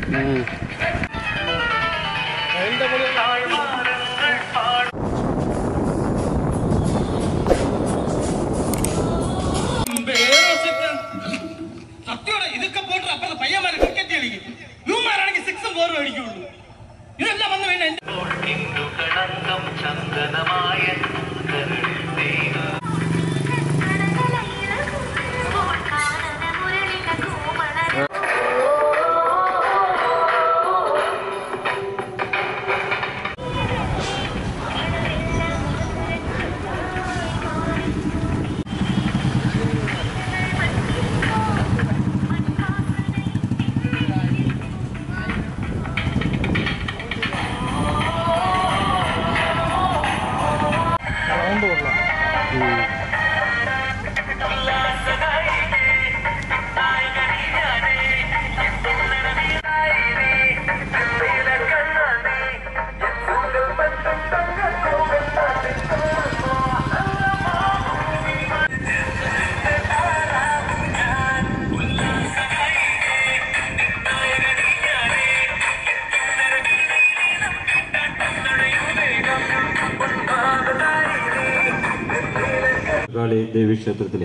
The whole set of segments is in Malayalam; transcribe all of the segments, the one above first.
സത്യോടെ ഇതൊക്കെ പോയിട്ട് അപ്പുറത്തെ പയ്യന്മാര് ക്രിക്കറ്റ് കളിക്കും ഇവന്മാരാണെങ്കിൽ സിക്സും ഫോറും അടിക്കുള്ളൂ ഇതെല്ലാം വന്ന് വേണ്ട എന്റെ കളങ്കം ചന്ദനമായ കരളിൽ പെയ്തു കാളി ദേവീക്ഷേത്രത്തിലെ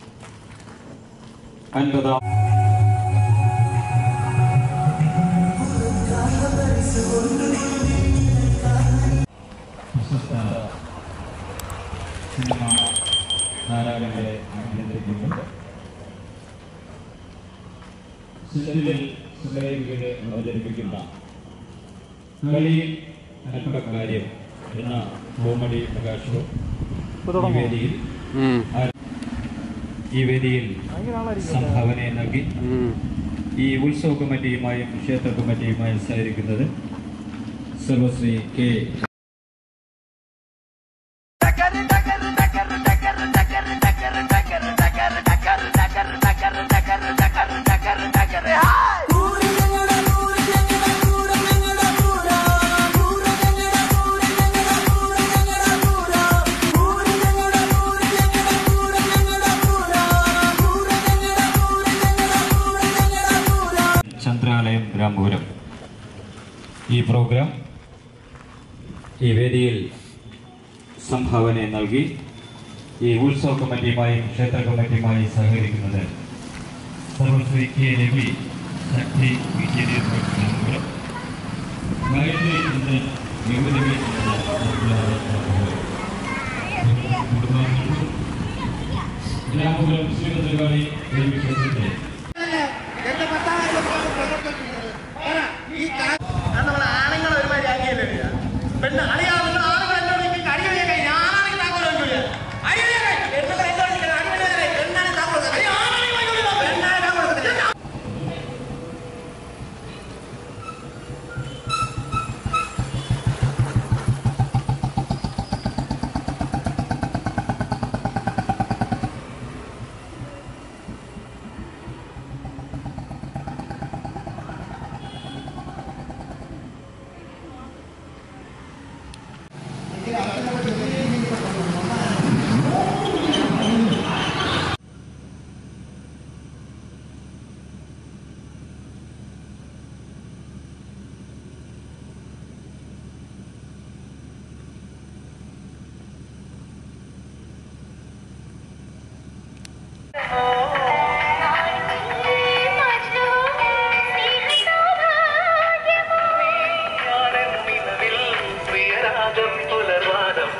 അൻപതാം പ്രശസ്ത സിനിമ നാരായണന്റെ അഭിനന്ദിക്കുന്നു സുന്ദരിൽ സുന്ദരികളെ അവതരിപ്പിക്കുന്ന കളിയിൽ അല്പകാര്യം എന്ന കോമഡി പ്രകാശവും ഈ വേദിയിൽ ആ- ഈ വേദിയിൽ സംഭാവന നൽകി ഈ ഉത്സവ കമ്മിറ്റിയുമായും ക്ഷേത്ര കമ്മിറ്റിയുമായും സഹകരിക്കുന്നത് സർവശ്രീ കെ ചന്ദ്രാലയം രാംപുരം ഈ പ്രോഗ്രാം ഈ വേദിയിൽ സംഭാവന നൽകി ഈ ഉത്സവ കമ്മിറ്റിയുമായും ക്ഷേത്ര കമ്മിറ്റിയുമായും സഹകരിക്കുന്നത് സർവശ്രീ കെ രവി ശക്തി വിദ്യാഭ്യാസ രാംപുരം ഗായത്രി ചന്ദ്രൻ യുവരവി രാമപുരം ശ്രീഭദ്രകാളി ദേവി ക്ഷേത്രത്തിലെ നമ്മൾ ആണുങ്ങൾ ഒരുമാതിരി ആക്കിയല്ലേ പെണ്ണ് അളിയാവുന്ന ആണുങ്ങൾ എന്നോട് ചോദിക്കും, അടി വഴിയാ കൈ. ഞാനാണെങ്കിൽ താക്കോൽ വാങ്ങിക്കൂല. അടി വഴിയാ കൈ. പെണ്ണുങ്ങൾ എന്നോട് ചോദിക്കും, അടി വഴിയാ കൈ. പെണ്ണാണെങ്കിൽ താക്കോൽ കൊടുക്കത്തില്ല. അയ്യോ, ആണാണെങ്കിൽ വാങ്ങിക്കൂല. പെണ്ണാണെങ്കിൽ താക്കോൽ കൊടുക്കത്തില്ല. പ്രിയരാഗം പുലർവാദം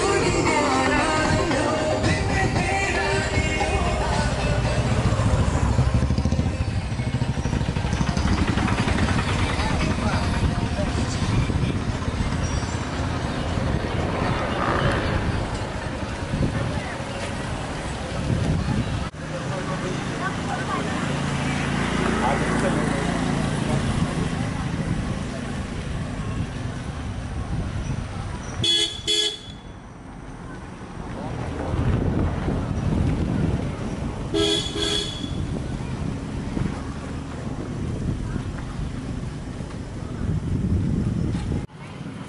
ും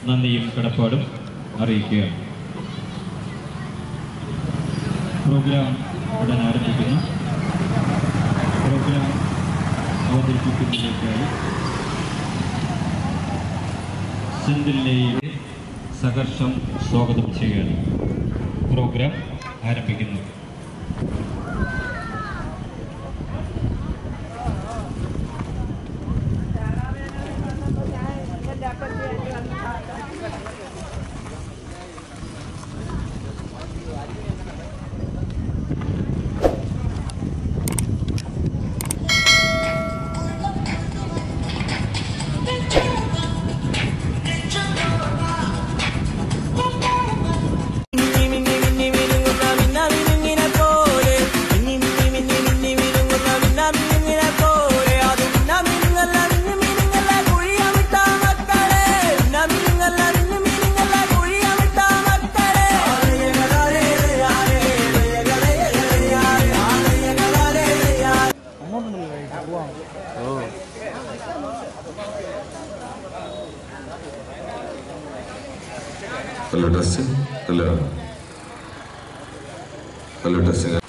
നന്ദിയും കടപ്പാടും അറിയിക്കുകയാണ് പ്രോഗ്രാം ഉടൻ ആരംഭിക്കുന്നു പ്രോഗ്രാം അവതരിപ്പിക്കുന്നതിലേക്കായി സെന്തിലിനെയും സഹർഷം സ്വാഗതം ചെയ്യുകയാണ് പ്രോഗ്രാം ആരംഭിക്കുന്നു hello testing hello hello testing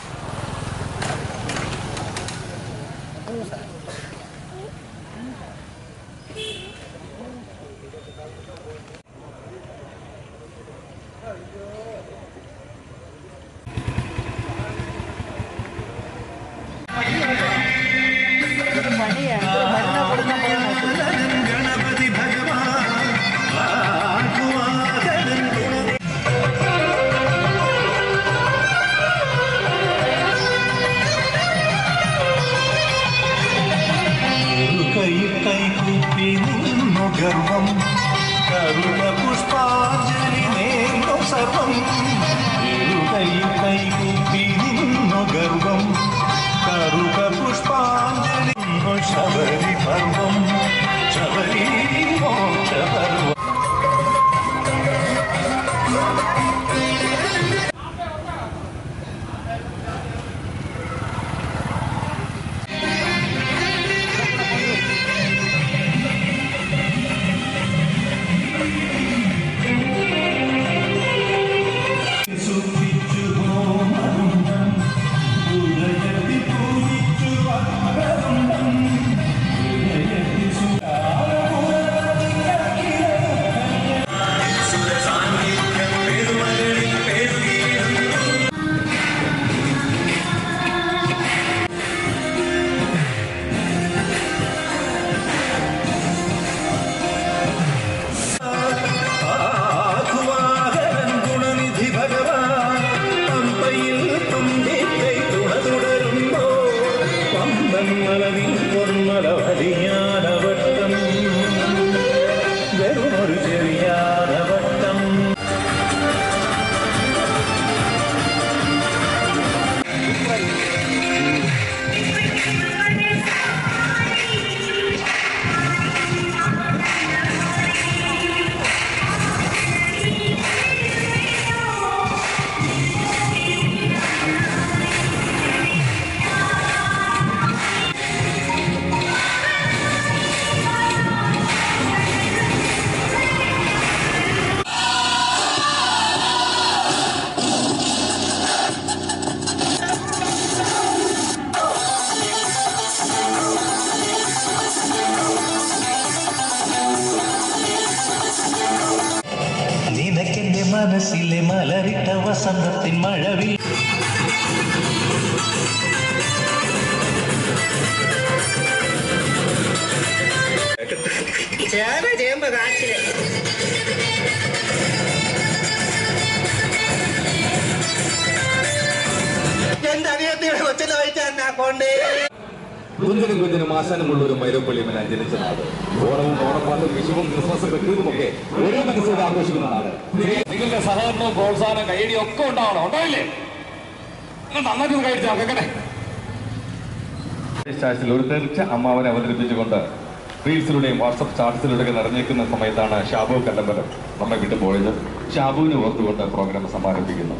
കൈ കൈ കൂപ്പി നിന്നു ഗർവം കരുണ പുഷ്പാഞ്ജലി നേർന്നു സർവം ഇരു കൈ കൈ കൂപ്പി നിന്നു ഗർവം കരുണ പുഷ്പാഞ്ജലി ശബരി പർവം ശബരി മോക്ഷ പർവം സുഖിച്ചു ഹോമരുണ്ടം ഉദയത്തിൽ പൂജിച്ചു വക്രരുണ്ടം ഉദയത്തിൽ ആഘുവാകരൻ ഗുണനിധി ഭഗവാൻ പമ്പയിൽ പമ്പിക്കൈ തുണ തുടരുമ്പോ പമ്പൻ മലവിൽ പൊന്മല വലിയാനവട്ടം വെറുമൊരു ചെറിയാനവട്ടം നിനക്കെന്റെ മനസ്സിലെ മലരിട്ട വസന്തത്തിൻ മഴവിൽ ചേന ചേമ്പ് കാച്ചില് എന്റെ അനിയത്തിയുടെ കൊച്ചിനെ വഹിച്ചാ കൊണ്ടേ കുഞ്ചനും കുഞ്ചനും ആശാനുമുള്ള ഒരു മൈരപ്പള്ളിമന ജനിച്ച നാട് ഓണവും ഓണപ്പാട്ടും വിഷുവും ക്രിസ്മസും ക്രിസ്മസുമൊക്കെ ഒരേ മനസ്സോടെ ആഘോഷിക്കുന്ന നാട് നിങ്ങളുടെ സഹകരണവും പ്രോത്സാഹനം കൈയടിയും ഒക്കെ ഉണ്ടാവണം ഉണ്ടാവില്ലേ നിങ്ങൾ നന്നായിട്ട് കഴിച്ചാൽ കേട്ടെ ചാഴ്സിൽ ഒരു തെറിച്ച അമ്മാവനെ അവതരിപ്പിച്ചുകൊണ്ട് റീൽസിലൂടെയും വാട്സപ്പ് ചാർട്സിലൂടെയൊക്കെ നിറഞ്ഞേക്കുന്ന സമയത്താണ് ഷാബു കല്ലമ്പലം നമ്മെ വിട്ടുപോയത് ഷാബുവിനെ ഓർത്തുകൊണ്ട് പ്രോഗ്രാം സമാരംഭിക്കുന്നു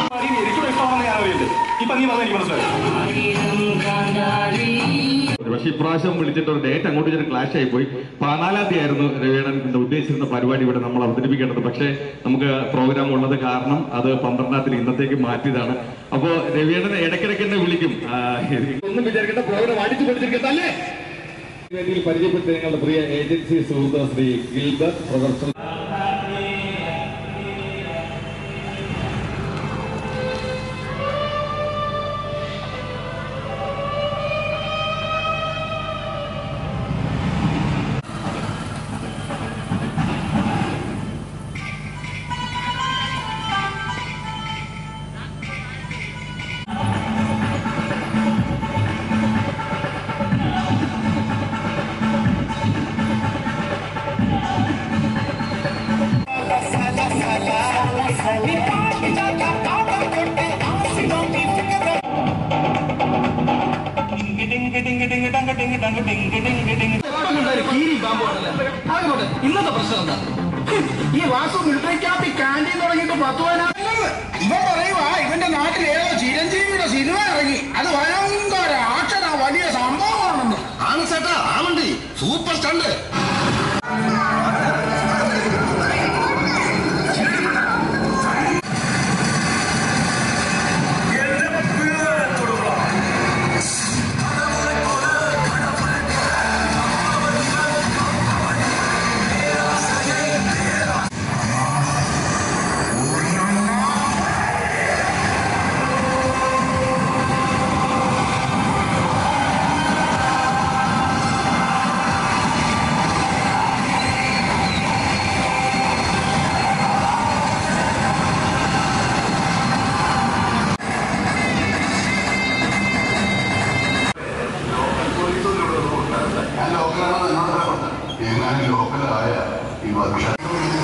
എനിക്കും ഇഷ്ടമാണെന്ന് ഞാൻ അറിയില്ലേ ഇപ്പൊ നീ പറഞ്ഞ എനിക്ക് മനസ്സിലായി ഒരു പക്ഷേ ഇപ്രാവശ്യം വിളിച്ചിട്ട് ഒരു ഡേറ്റ് അങ്ങോട്ട് ഇച്ചിരി ക്ലാഷ് ആയി പോയി പതിനാലാം തീയതി ആയിരുന്നു രവിയേടൻ ഉദ്ദേശിച്ചിരുന്ന പരിപാടി ഇവിടെ നമ്മൾ അവതരിപ്പിക്കേണ്ടത് പക്ഷേ നമുക്ക് പ്രോഗ്രാം ഉള്ളത് കാരണം അത് പന്ത്രണ്ടാം തീയതി ഇന്നത്തേക്ക് മാറ്റിയതാണ് അപ്പോ രവിയേടൻ ഇടയ്ക്കിടയ്ക്ക് എന്നെ വിളിക്കും ആ, ഒന്നും വിചാരിക്കേണ്ട പ്രോഗ്രാം അടിച്ചു പഠിച്ചിരിക്കുന്നല്ലേ വേദിയിൽ പരിചയപ്പെട്ട ഞങ്ങളുടെ പ്രിയ ഏജൻസി സുഹൃത്ത് ശ്രീ ഗിൽബർട്ട് പ്രൊഫസർ ഇന്നത്തെ പ്രശ്നം എന്താ ഈ വാസു മിലിറ്ററി ക്യാമ്പ് ക്യാൻറ്റീൻ തുടങ്ങിയിട്ട് പത്ത് പതിനാറ് ഇവൻ പറയുവാ ഇവന്റെ നാട്ടിൽ ഏതോ ചിരഞ്ജീവിയുടെ സിനിമ ഇറങ്ങി അത് ഭയങ്കര ആക്ഷന വലിയ സംഭവമാണെന്ന് ആണ് ചേട്ടാ ആണുണ്ട് സൂപ്പർ സ്റ്റണ്ട് ലോക്കലായ ഈ വർഷം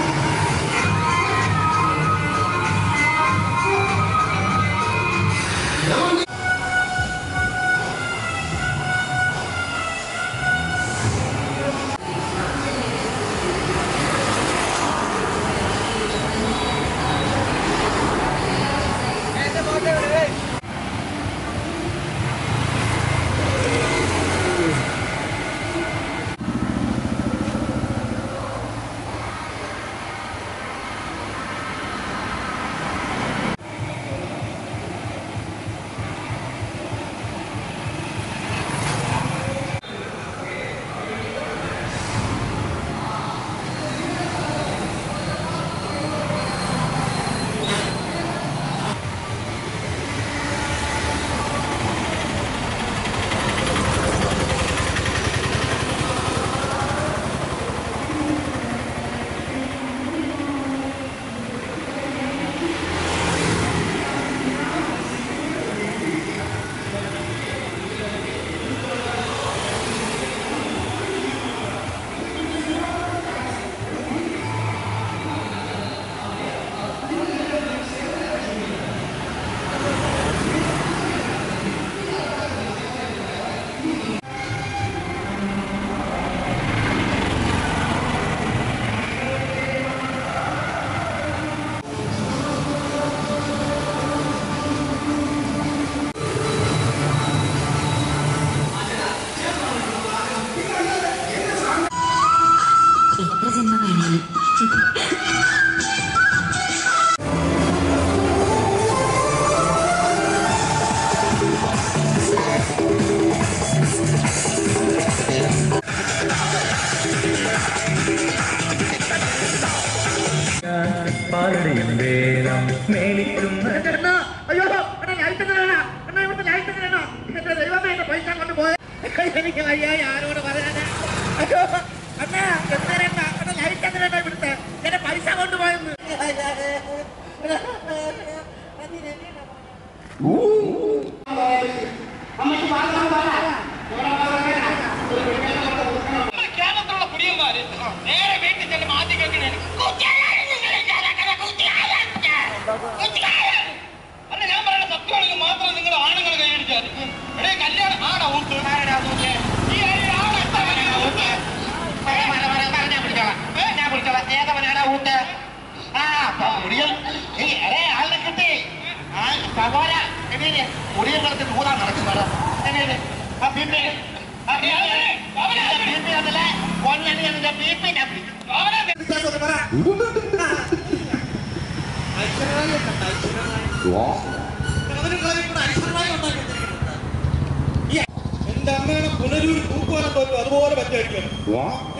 എത്ര ജന്മ വേണേലും പാലടിയും വേണം മേലിക്കുന്ന അയ്യോ എടാ ലൈറ്റ് തരണ എന്നാ ഇവിടുത്തെ ലൈറ്റ് തരണ എന്റെ ദൈവമേ എന്റെ പൈസ കൊണ്ടുപോയ എനിക്ക് വയ്യ ആരോട് പറയാനാ അയ്യോ അണ്ണാ എന്തരണ്ട എടാ ലൈറ്റ് തരണ ഇവിടുത്തെ എന്റെ പൈസ കൊണ്ടുപോയെന്ന് കേരളത്തിലുള്ള കുടിയന്മാര് നേരെ വീട്ടിൽ ചെല്ലുമ്പോ ആദ്യം കേൾക്കണേ അല്ല ഞാൻ പറയുന്ന സത്യമാണെങ്കിൽ മാത്രം നിങ്ങൾ ആണുങ്ങൾ കൈയടിച്ചാൽ എടേ കല്യാണം ആടാ ഊട്ട് ഈ ഏരിയ ആടാ എത്ര മണിയാ ഊട്ട് ഞാൻ പിടിച്ചോളാം ഞാൻ പിടിച്ചോളാം ഏതവനാടാ ഊട്ട് ആ അപ്പൊ മുടിയൻ ഈ എടേ ആളിനെ കിട്ടി ആ സഹോര എടേ മുടിയൻ കളത്തിൽ ഊതാൻ നടക്കുന്നതാ എടേ ആ പിന്നെ ആ എന്റെ അമ്മയുടെ പുനരൂർ തൂക്കുവാനം തോറ്റു അതുപോലെ പറ്റായിരിക്കും